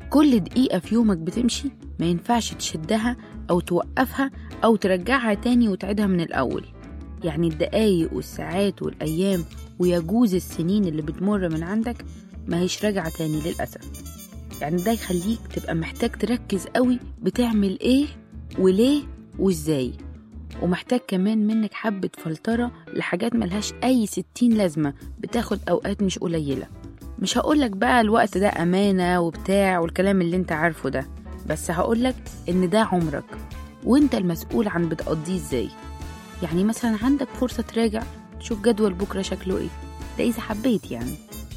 كل دقيقة في يومك بتمشي ما ينفعش تشدها أو توقفها أو ترجعها تاني وتعيدها من الأول يعني الدقايق والساعات والأيام ويجوز السنين اللي بتمر من عندك ما هيش راجعة تاني للأسف يعني ده يخليك تبقى محتاج تركز قوي بتعمل ايه وليه وازاي ومحتاج كمان منك حبة فلترة لحاجات ملهاش أي ستين لازمة بتاخد أوقات مش قليلة مش هقولك بقى الوقت ده أمانة وبتاع والكلام اللي انت عارفه ده بس هقولك إن ده عمرك وانت المسؤول عن بتقضيه ازاي يعني مثلا عندك فرصة تراجع تشوف جدول بكرة شكله ايه ده إذا حبيت يعني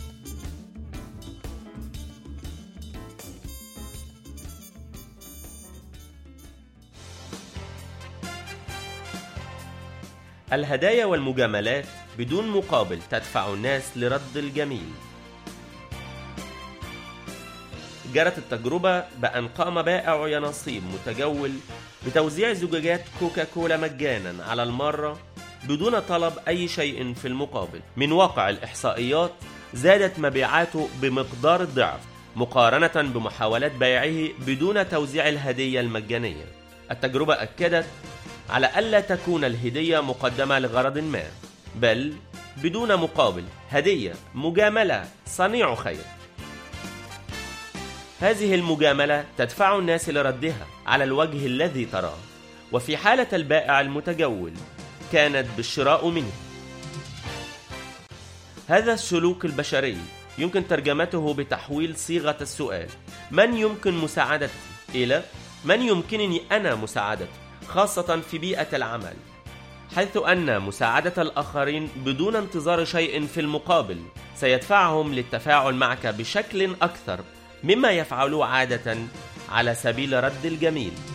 الهدايا والمجاملات بدون مقابل تدفع الناس لرد الجميل جرت التجربة بأن قام بائع يناصيب متجول بتوزيع زجاجات كوكاكولا مجانا على المرة بدون طلب أي شيء في المقابل من واقع الإحصائيات زادت مبيعاته بمقدار الضعف مقارنة بمحاولات بيعه بدون توزيع الهدية المجانية التجربة أكدت على ألا تكون الهدية مقدمة لغرض ما بل بدون مقابل هدية مجاملة صنيع خير هذه المجاملة تدفع الناس لردها على الوجه الذي تراه وفي حالة البائع المتجول كانت بالشراء منه هذا السلوك البشري يمكن ترجمته بتحويل صيغة السؤال من يمكن مساعدتي إلى من يمكنني أنا مساعدته خاصة في بيئة العمل حيث أن مساعدة الآخرين بدون انتظار شيء في المقابل سيدفعهم للتفاعل معك بشكل أكثر مما يفعلوه عادة على سبيل رد الجميل